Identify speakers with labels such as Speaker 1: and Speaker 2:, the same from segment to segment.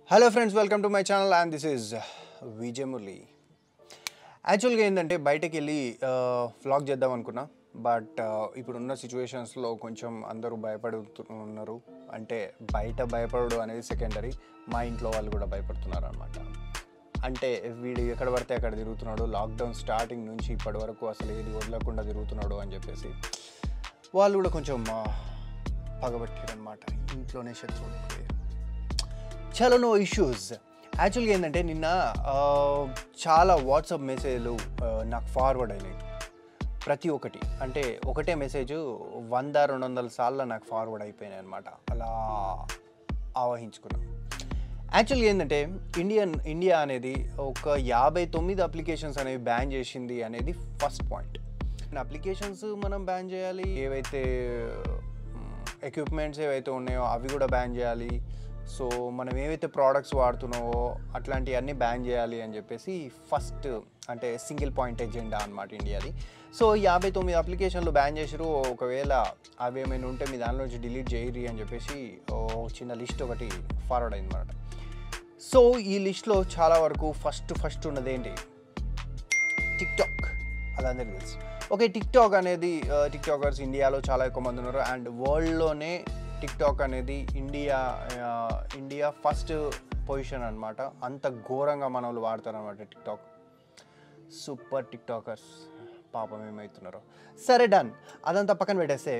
Speaker 1: Hello friends welcome to my channel and this is Vijay Murali యాక్చువల్గా ఏంటంటే బయటకు వెళ్ళి వ్లాగ్ చేద్దాం అనుకున్నా బట్ ఇప్పుడున్న సిచ్యువేషన్స్లో కొంచెం అందరూ భయపడుతున్నారు అంటే బయట భయపడడు అనేది సెకండరీ మా ఇంట్లో వాళ్ళు కూడా భయపడుతున్నారు అనమాట అంటే వీడు ఎక్కడ పడితే అక్కడ తిరుగుతున్నాడు లాక్డౌన్ స్టార్టింగ్ నుంచి ఇప్పటి వరకు అసలు ఏది వదలకుండా తిరుగుతున్నాడు అని చెప్పేసి వాళ్ళు కూడా కొంచెం పగబట్టారు అనమాట ఇంట్లోనే శత్రువులు చాలా నో ఇష్యూస్ యాక్చువల్గా ఏంటంటే నిన్న ఆ, చాలా వాట్సాప్ మెసేజ్లు ఆ, నాకు ఫార్వర్డ్ అయినాయి ప్రతి ఒక్కటి అంటే ఒకటే మెసేజ్ వంద రెండు వందల సార్లు నాకు ఫార్వర్డ్ అయిపోయినాయి అనమాట అలా ఆవహించుకున్నాను యాక్చువల్గా ఏంటంటే ఇండియన్ ఇండియా అనేది ఒక యాభై తొమ్మిది అప్లికేషన్స్ అనేవి బ్యాన్ చేసింది అనేది ఫస్ట్ పాయింట్ అప్లికేషన్స్ మనం బ్యాన్ చేయాలి ఏవైతే ఎక్విప్మెంట్స్ ఏవైతే ఉన్నాయో అవి కూడా బ్యాన్ చేయాలి సో మనం ఏవైతే ప్రోడక్ట్స్ వాడుతున్నావో అట్లాంటివన్నీ బ్యాన్ చేయాలి అని చెప్పేసి ఫస్ట్ అంటే సింగిల్ పాయింట్ ఎజెండా అనమాట ఇండియాది సో యాభై తొమ్మిది అప్లికేషన్లు బ్యాన్ చేసారు ఒకవేళ అవి ఏమైనా ఉంటే మీ దానిలో నుంచి డిలీట్ చేయరి అని చెప్పేసి ఓ చిన్న లిస్ట్ ఒకటి ఫార్వర్డ్ అయింది అనమాట సో ఈ లిస్ట్లో చాలా వరకు ఫస్ట్ ఫస్ట్ ఉన్నది ఏంటి టిక్ టాక్ అదందరికీ తెలుసు ఓకే టిక్ టాక్ అనేది టిక్ టాకర్స్ ఇండియాలో చాలా ఎక్కువ మంది ఉన్నారు అండ్ వరల్డ్లోనే టిక్ టాక్ అనేది ఇండియా ఆ, ఇండియా ఫస్ట్ పొజిషన్ అనమాట అంత ఘోరంగా మన వాళ్ళు వాడతారు అనమాట TikTok super TikTokers పాపం ఏమవుతున్నారో సరే డన్ అదంతా పక్కన పెట్టేస్తే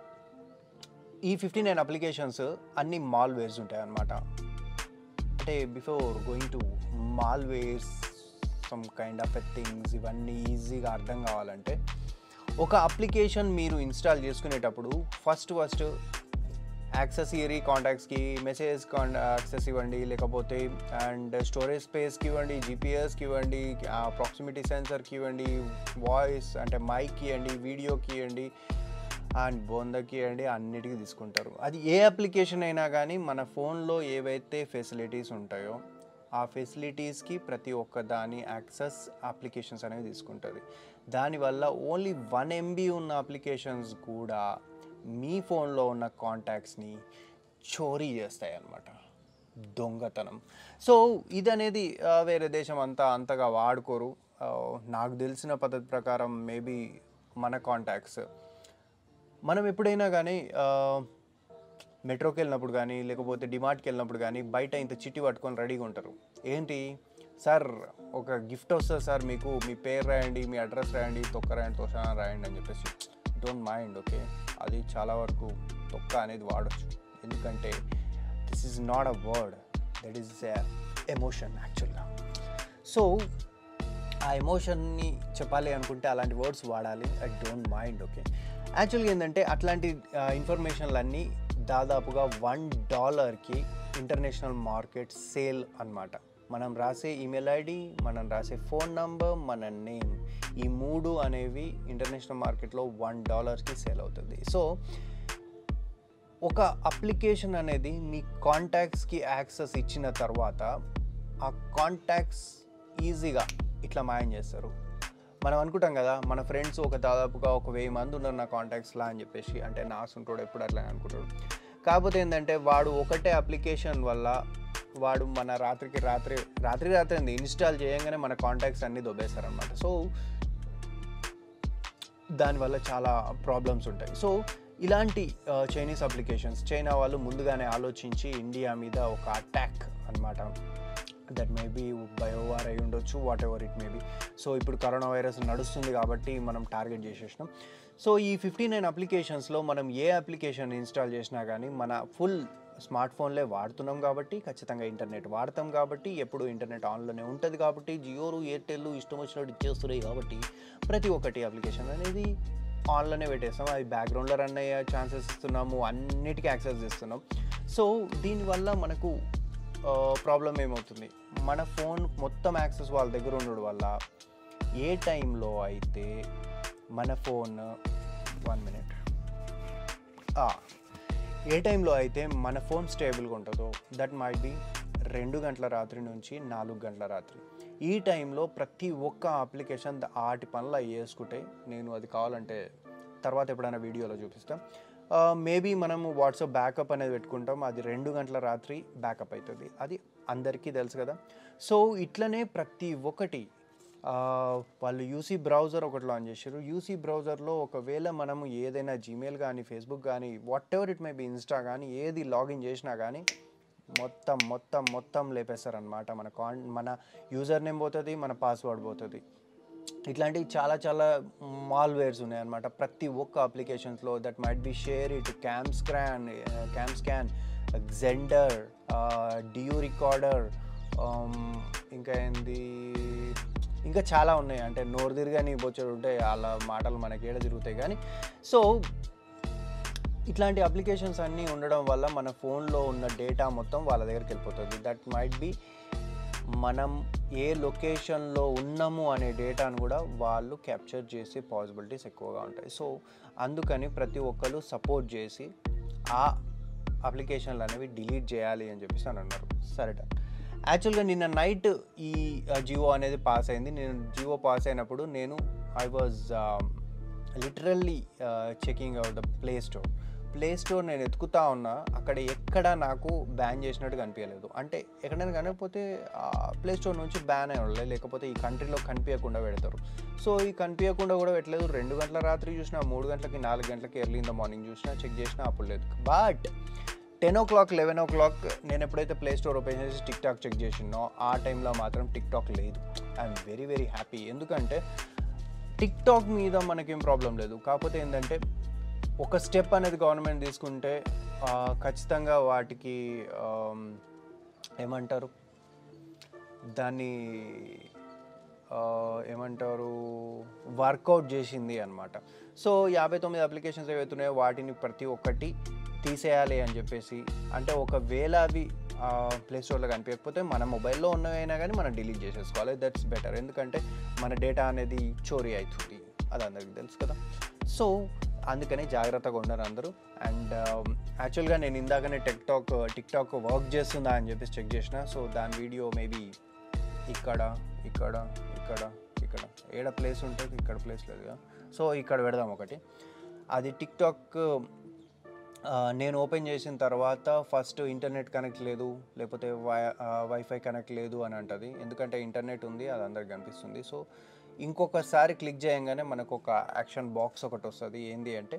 Speaker 1: ఈ ఫిఫ్టీ నైన్ అప్లికేషన్స్ అన్ని మాల్వేర్స్ ఉంటాయి అన్నమాట అంటే before going to malwares some kind of a things ఇవన్నీ ఈజీగా అర్థం కావాలంటే ఒక అప్లికేషన్ మీరు ఇన్స్టాల్ చేసుకునేటప్పుడు ఫస్ట్ ఫస్ట్ యాక్సెస్ ఇయరీ కాంటాక్ట్స్కి మెసేజ్ యాక్సెస్ ఇవ్వండి లేకపోతే అండ్ స్టోరేజ్ స్పేస్కి ఇవ్వండి జీపీఎస్కి ఇవ్వండి ప్రాక్సిమిటీ సెన్సర్కి ఇవ్వండి వాయిస్ అంటే మైక్కి ఇవ్వండి వీడియోకి ఇవ్వండి అండ్ బొందకి ఇవ్వండి అన్నిటికీ తీసుకుంటారు అది ఏ అప్లికేషన్ అయినా కానీ మన ఫోన్లో ఏవైతే ఫెసిలిటీస్ ఉంటాయో ఆ ఫెసిలిటీస్కి ప్రతి ఒక్క దాని యాక్సెస్ అప్లికేషన్స్ అనేవి తీసుకుంటుంది దానివల్ల ఓన్లీ వన్ ఎంబీ ఉన్న అప్లికేషన్స్ కూడా మీ ఫోన్లో ఉన్న కాంటాక్ట్స్ని చోరీ చేస్తాయి అన్నమాట దొంగతనం సో ఇది అనేది ఆ, వేరే దేశం అంతా అంతగా వాడుకోరు ఆ, నాకు తెలిసిన పద్ధతి ప్రకారం మేబీ మన కాంటాక్ట్స్ మనం ఎప్పుడైనా కానీ మెట్రోకి వెళ్ళినప్పుడు కానీ లేకపోతే డిమార్ట్కి వెళ్ళినప్పుడు కానీ బయట ఇంత చిట్టి పట్టుకొని రెడీగా ఉంటారు ఏంటి సార్ ఒక గిఫ్ట్ వస్తుంది సార్ మీకు మీ పేరు రాయండి మీ అడ్రస్ రాయండి తొక్క రాయండి తోషాన రాయండి అని చెప్పేసి డోంట్ మైండ్ ఓకే అది చాలా వరకు తొక్క అనేది వాడచ్చు ఎందుకంటే this is not a word that is emotion యాక్చువల్గా సో ఆ ఎమోషన్ని చెప్పాలి అనుకుంటే అలాంటి వర్డ్స్ వాడాలి ఐ డోంట్ మైండ్ ఓకే యాక్చువల్గా ఏంటంటే అట్లాంటి ఇన్ఫర్మేషన్లన్నీ దాదాపుగా వన్ డాలర్కి ఇంటర్నేషనల్ మార్కెట్ సేల్ అన్నమాట మనం రాసే ఈమెయిల్ ఐడి మనం రాసే ఫోన్ నంబర్ మన నేమ్ ఈ మూడు అనేవి ఇంటర్నేషనల్ మార్కెట్లో వన్ డాలర్కి సేల్ అవుతుంది సో ఒక అప్లికేషన్ అనేది మీ కాంటాక్ట్స్కి యాక్సెస్ ఇచ్చిన తర్వాత ఆ కాంటాక్ట్స్ ఈజీగా ఇట్లా మాయం చేస్తారు మనం అనుకుంటాం కదా మన ఫ్రెండ్స్ ఒక దాదాపుగా ఒక వెయ్యి మంది ఉన్నారు నా కాంటాక్ట్స్లా అని చెప్పేసి అంటే నా ఉంటాడు ఎప్పుడు అట్లా అనుకుంటాడు కాకపోతే ఏంటంటే వాడు ఒకటే అప్లికేషన్ వల్ల వాడు మన రాత్రికి రాత్రి రాత్రి రాత్రి ఏంది ఇన్స్టాల్ చేయగానే మన కాంటాక్ట్స్ అన్నీ దొబ్బేస్తారనమాట సో దానివల్ల చాలా ప్రాబ్లమ్స్ ఉంటాయి సో ఇలాంటి చైనీస్ అప్లికేషన్స్ చైనా వాళ్ళు ముందుగానే ఆలోచించి ఇండియా మీద ఒక అటాక్ అన్నమాట దట్ మే బీ బయోవార్ అయి ఉండొచ్చు whatever it may be so ఇప్పుడు కరోనా వైరస్ నడుస్తుంది కాబట్టి మనం టార్గెట్ చేసేసినాం సో ఈ ఫిఫ్టీ నైన్ అప్లికేషన్స్లో మనం ఏ అప్లికేషన్ ఇన్స్టాల్ చేసినా కానీ మన ఫుల్ స్మార్ట్ ఫోన్లే వాడుతున్నాం కాబట్టి ఖచ్చితంగా ఇంటర్నెట్ వాడతాం కాబట్టి ఎప్పుడు ఇంటర్నెట్ ఆన్లోనే ఉంటుంది కాబట్టి జియోలు ఎయిర్టెల్ ఇష్టం వచ్చినట్టు ఇచ్చేస్తున్నాయి కాబట్టి ప్రతి ఒక్కటి అప్లికేషన్ అనేది ఆన్లోనే పెట్టేస్తాం అది బ్యాక్గ్రౌండ్లో రన్ అయ్యే ఛాన్సెస్ ఇస్తున్నాము అన్నిటికీ యాక్సెస్ చేస్తున్నాం సో దీనివల్ల మనకు ప్రాబ్లం ఏమవుతుంది మన ఫోన్ మొత్తం యాక్సెస్ వాళ్ళ దగ్గర ఉండడం వల్ల ఏ టైంలో అయితే మన ఫోన్ వన్ మినిట్ ఏ టైంలో అయితే మన ఫోన్ స్టేబుల్గా ఉంటుందో దట్ మైట్ బి రెండు గంటల రాత్రి నుంచి నాలుగు గంటల రాత్రి ఈ టైంలో ప్రతి ఒక్క అప్లికేషన్ ఆటి పనులు అవి చేసుకుంటే నేను అది కావాలంటే తర్వాత ఎప్పుడైనా వీడియోలో చూపిస్తాను మేబీ మనము వాట్సాప్ బ్యాకప్ అనేది పెట్టుకుంటాం అది రెండు గంటల రాత్రి బ్యాకప్ అవుతుంది అది అందరికీ తెలుసు కదా సో ఇట్లనే ప్రతి ఒక్కటి ఆ, వాళ్ళు యూసీ బ్రౌజర్ ఒకటి లాంచ్ చేశారు యూసీ బ్రౌజర్లో ఒకవేళ మనము ఏదైనా జీమెయిల్ కానీ ఫేస్బుక్ కానీ whatever it may be insta కానీ ఏది లాగిన్ చేసినా కానీ మొత్తం మొత్తం మొత్తం లేపేస్తారనమాట మన కాన్ మన యూజర్ నేమ్ పోతుంది మన పాస్వర్డ్ పోతుంది ఇట్లాంటివి చాలా చాలా మాల్వేర్స్ ఉన్నాయన్నమాట ప్రతి ఒక్క అప్లికేషన్స్లో that might be SHAREit CamScanner CamScanner Xender DU recorder ఇంకా ఏంది ఇంకా చాలా ఉన్నాయి అంటే నోరు తిరగని బొచ్చడు ఉంటాయి వాళ్ళ మాటలు మనకి ఏడ తిరుగుతాయి కానీ సో ఇట్లాంటి అప్లికేషన్స్ అన్నీ ఉండడం వల్ల మన ఫోన్లో ఉన్న డేటా మొత్తం వాళ్ళ దగ్గరికి వెళ్ళిపోతుంది దట్ మైట్ బి మనం ఏ లొకేషన్లో ఉన్నాము అనే డేటాను కూడా వాళ్ళు క్యాప్చర్ చేసే పాసిబిలిటీస్ ఎక్కువగా ఉంటాయి సో అందుకని ప్రతి ఒక్కరు సపోర్ట్ చేసి ఆ అప్లికేషన్లు అనేవి డిలీట్ చేయాలి అని చెప్పేసి అని అన్నారు సరే డన్ యాక్చువల్గా నిన్న నైట్ ఈ జియో అనేది పాస్ అయింది నేను జియో పాస్ అయినప్పుడు నేను I was literally checking out the play store play store నేను ఎత్తుకుతా ఉన్నా అక్కడ ఎక్కడ నాకు బ్యాన్ చేసినట్టు కనిపించలేదు అంటే ఎక్కడైనా కనకపోతే ప్లే స్టోర్ నుంచి బ్యాన్ అయ్యి లేకపోతే ఈ కంట్రీలో కనిపించకుండా పెడతారు సో ఈ కనిపించకుండా కూడా పెట్టలేదు రెండు గంటల రాత్రి చూసినా మూడు గంటలకి నాలుగు గంటలకి ఎర్లీ ఇన్ ద మార్నింగ్ చూసినా చెక్ చేసినా అప్పుడు లేదు but ten o'clock eleven o'clock నేను ఎప్పుడైతే ప్లే స్టోర్ ఓపెన్ చేసి టిక్ టాక్ చెక్ చేసినో ఆ టైంలో మాత్రం టిక్ టాక్ లేదు ఐఎమ్ వెరీ వెరీ హ్యాపీ ఎందుకంటే టిక్ టాక్ మీద మనకేం ప్రాబ్లం లేదు కాకపోతే ఏంటంటే ఒక స్టెప్ అనేది గవర్నమెంట్ తీసుకుంటే ఆ, ఖచ్చితంగా వాటికి ఆమ్, ఏమంటారు దాన్ని ఆ, ఏమంటారు వర్కౌట్ చేసింది అనమాట సో యాభై తొమ్మిది అప్లికేషన్స్ ఏవైతున్నాయో వాటిని ప్రతి ఒక్కటి తీసేయాలి అని చెప్పేసి అంటే ఒకవేళ అవి ప్లే స్టోర్లో కనిపించకపోతే మన మొబైల్లో ఉన్నవైనా కానీ మనం డిలీట్ చేసేసుకోవాలి దట్స్ బెటర్ ఎందుకంటే మన డేటా అనేది చోరీ అవుతుంది అది అందరికీ తెలుసు కదా సో అందుకని జాగ్రత్తగా ఉన్నారు అందరూ అండ్ యాక్చువల్గా నేను ఇందాకనే టిక్టాక్ టిక్టాక్ వర్క్ చేస్తుందా అని చెప్పేసి చెక్ చేసిన సో దాని వీడియో మేబీ ఇక్కడ ఇక్కడ ఇక్కడ ఇక్కడ ఏడ ప్లేస్ ఉంటుంది ఇక్కడ ప్లేస్ లేదు కదా సో ఇక్కడ పెడదాం ఒకటి అది టిక్టాక్ ఆ, నేను ఓపెన్ చేసిన తర్వాత ఫస్ట్ ఇంటర్నెట్ కనెక్ట్ లేదు లేకపోతే వై వైఫై కనెక్ట్ లేదు అని అంటది ఎందుకంటే ఇంటర్నెట్ ఉంది అది అందరికి కనిపిస్తుంది సో ఇంకొకసారి క్లిక్ చేయంగానే మనకు ఒక యాక్షన్ బాక్స్ ఒకటి వస్తుంది ఏంది అంటే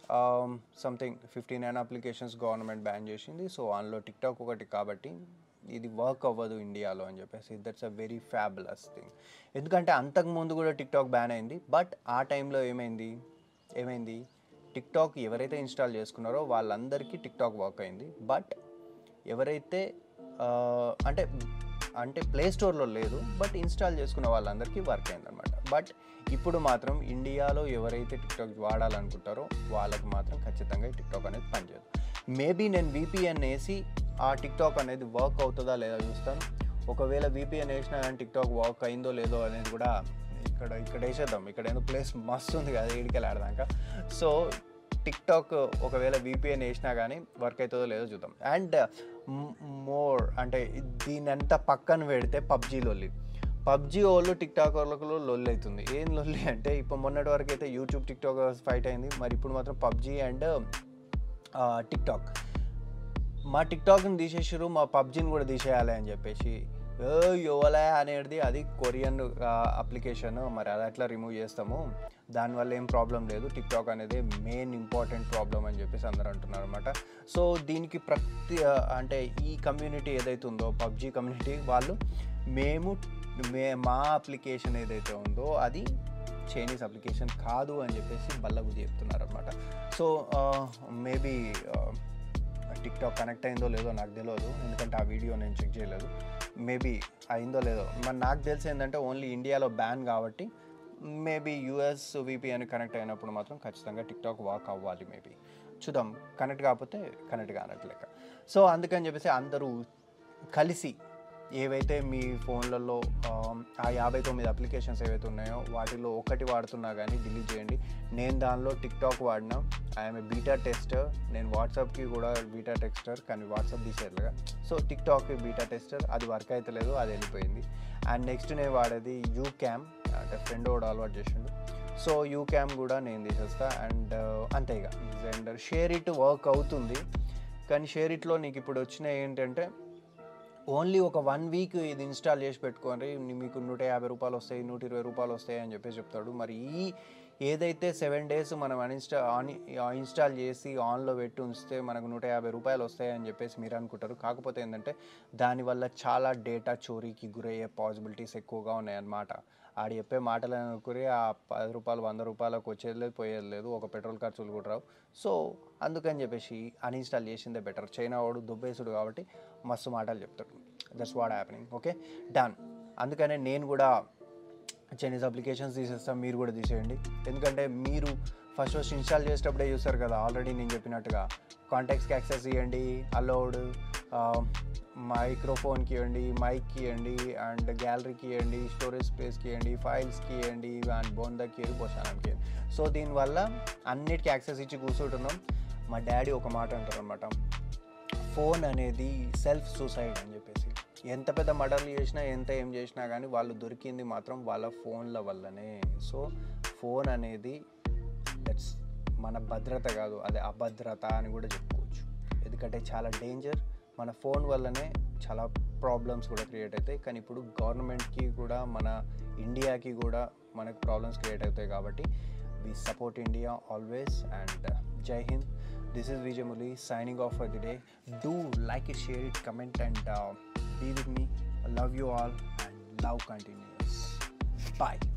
Speaker 1: something fifty nine applications government ban చేసింది సో అందులో టిక్టాక్ ఒకటి కాబట్టి ఇది వర్క్ అవ్వదు ఇండియాలో అని చెప్పేసి that's a very fabulous thing ఎందుకంటే అంతకు ముందు కూడా టిక్టాక్ బ్యాన్ అయింది బట్ ఆ టైంలో ఏమైంది ఏమైంది టిక్టాక్ ఎవరైతే ఇన్స్టాల్ చేసుకున్నారో వాళ్ళందరికీ టిక్టాక్ వర్క్ అయింది బట్ ఎవరైతే ఆ, అంటే అంటే ప్లే స్టోర్లో లేదు బట్ ఇన్స్టాల్ చేసుకున్న వాళ్ళందరికీ వర్క్ అయిందనమాట బట్ ఇప్పుడు మాత్రం ఇండియాలో ఎవరైతే టిక్టాక్ వాడాలనుకుంటారో వాళ్ళకి మాత్రం ఖచ్చితంగా ఈ టిక్టాక్ అనేది పనిచేయదు మేబీ నేను విపిఎన్ వేసి ఆ టిక్టాక్ అనేది వర్క్ అవుతుందా లేదా చూస్తాను ఒకవేళ విపిఎన్ వేసినా కానీ టిక్టాక్ వర్క్ అయిందో లేదో అనేది కూడా ఇక్కడ ఇక్కడ వేసేద్దాం ఇక్కడ ఏదో ప్లేస్ మస్తు ఉంది కదా ఇడికెళ్ళి ఆడదాక సో టిక్టాక్ ఒకవేళ విపిఎన్ వేసినా కానీ వర్క్ అవుతుందో లేదో చూద్దాం అండ్ మోర్ అంటే దీని అంతా పక్కన పెడితే పబ్జీ లొల్లి పబ్జీ వాళ్ళు టిక్ టాక్ వాళ్ళకు లొల్లి అవుతుంది ఏం లొల్లి అంటే ఇప్పుడు మొన్నటి వరకు అయితే యూట్యూబ్ టిక్ టాక్ ఫైట్ అయింది మరి ఇప్పుడు మాత్రం పబ్జీ అండ్ టిక్ టాక్ మా టిక్ టాక్ని తీసేసారు మా పబ్జీని కూడా తీసేయాలి అని చెప్పేసి ఏ యోవలే అనేది అది కొరియన్ అప్లికేషన్ మరి అది అట్లా రిమూవ్ చేస్తాము దానివల్ల ఏం ప్రాబ్లం లేదు టిక్ టాక్ అనేది మెయిన్ ఇంపార్టెంట్ ప్రాబ్లం అని చెప్పేసి అందరూ అంటున్నారు అనమాట సో దీనికి ప్రతి ఆ, అంటే ఈ కమ్యూనిటీ ఏదైతే ఉందో పబ్జీ కమ్యూనిటీ వాళ్ళు మేము మే మా అప్లికేషన్ ఏదైతే ఉందో అది చైనీస్ అప్లికేషన్ కాదు అని చెప్పేసి బల్లగు చెప్తున్నారు అనమాట so maybe TikTok connect అయిందో లేదో నాకు తెలియదు ఎందుకంటే ఆ వీడియో నేను చెక్ చేయలేదు మేబీ అయిందో లేదో మరి నాకు తెలిసి ఏంటంటే ఓన్లీ ఇండియాలో బ్యాన్ కాబట్టి మేబీ యూఎస్ విపిఎన్ కనెక్ట్ అయినప్పుడు మాత్రం ఖచ్చితంగా టిక్ టాక్ వాక్ అవ్వాలి మేబీ చూద్దాం కనెక్ట్ కాకపోతే కనెక్ట్ కానట్లేక సో అందుకని చెప్పేసి అందరూ కలిసి ఏవైతే మీ ఫోన్లలో ఆమ్, ఆ యాభై తొమ్మిది అప్లికేషన్స్ ఏవైతే ఉన్నాయో వాటిలో ఒకటి వాడుతున్నా కానీ డిలీట్ చేయండి నేను దానిలో టిక్ టాక్ వాడినా ఐఎమ్ ఏ బీటా టెస్టర్ నేను వాట్సాప్కి కూడా బీటా టెస్టర్ కానీ వాట్సాప్ తీసేయట్లుగా so TikTok beta tester అది వర్క్ అవుతలేదు అది వెళ్ళిపోయింది అండ్ నెక్స్ట్ నేను వాడేది యూ క్యామ్ అంటే ఫ్రెండ్ కూడా అలవాటు చేసిండు సో యూ క్యామ్ కూడా నేను తీసేస్తా అండ్ అంతే ఇక అండ్ షేర్ ఇట్ వర్క్ అవుతుంది కానీ షేర్ ఇట్లో నీకు ఇప్పుడు వచ్చినాయి ఏంటంటే ఓన్లీ ఒక వన్ వీక్ ఇది ఇన్స్టాల్ చేసి పెట్టుకోండి మీకు నూట యాభై రూపాయలు వస్తాయి నూట ఇరవై రూపాయలు వస్తాయి అని చెప్పేసి చెప్తాడు మరి ఈ ఏదైతే సెవెన్ డేస్ మనం అన్ఇన్స్టా ఆన్ ఇన్స్టాల్ చేసి ఆన్లో పెట్టి ఉంచితే మనకు నూట యాభై రూపాయలు వస్తాయి అని చెప్పేసి మీరు అనుకుంటారు కాకపోతే ఏంటంటే దానివల్ల చాలా డేటా చోరీకి గురయ్యే పాసిబిలిటీస్ ఎక్కువగా ఉన్నాయన్నమాట ఆడు చెప్పే మాటలు అనుకుని ఆ పది రూపాయలు వంద రూపాయలకు వచ్చేది లేదు పోయేది లేదు ఒక పెట్రోల్ ఖర్చులు కూడా రావు సో అందుకని చెప్పేసి అన్ఇన్స్టాల్ చేసిందే బెటర్ చైనా వాడు దుబ్బేసుడు కాబట్టి మస్తు మాటలు చెప్తాడు that's what happening okay done అందుకనే నేను కూడా చైనీస్ అప్లికేషన్స్ తీసేస్తాం మీరు కూడా తీసేయండి ఎందుకంటే మీరు ఫస్ట్ ఫస్ట్ ఇన్స్టాల్ చేసేటప్పుడే చూస్తారు కదా ఆల్రెడీ నేను చెప్పినట్టుగా కాంటాక్ట్స్కి యాక్సెస్ ఇవ్వండి అలౌడ్ మైక్రోఫోన్కి ఇవ్వండి మైక్కి ఇవ్వండి అండ్ గ్యాలరీకి ఇవ్వండి స్టోరేజ్ స్పేస్కి ఇవ్వండి ఫైల్స్కి ఇవ్వండి అండ్ బోందకి ఇవ్వండి పోషానికి సో దీనివల్ల అన్నిటికీ యాక్సెస్ ఇచ్చి కూర్చుంటున్నాం మా డాడీ ఒక మాట అంటారు అనమాట ఫోన్ అనేది సెల్ఫ్ సూసైడ్ అని చెప్పేసి ఎంత పెద్ద మర్డర్లు చేసినా ఎంత ఏం చేసినా కానీ వాళ్ళు దొరికింది మాత్రం వాళ్ళ ఫోన్ల వల్లనే సో ఫోన్ అనేది దట్స్ మన భద్రత కాదు అదే అభద్రత అని కూడా చెప్పుకోవచ్చు ఎందుకంటే చాలా డేంజర్ మన ఫోన్ వల్లనే చాలా ప్రాబ్లమ్స్ కూడా క్రియేట్ అవుతాయి కానీ ఇప్పుడు గవర్నమెంట్కి కూడా మన ఇండియాకి కూడా మనకు ప్రాబ్లమ్స్ క్రియేట్ అవుతాయి కాబట్టి we support India always and Jai Hind this is Vijay Murali signing off for the day. Do like it, share it, comment, and be with me. I love you all, and love continues. Bye.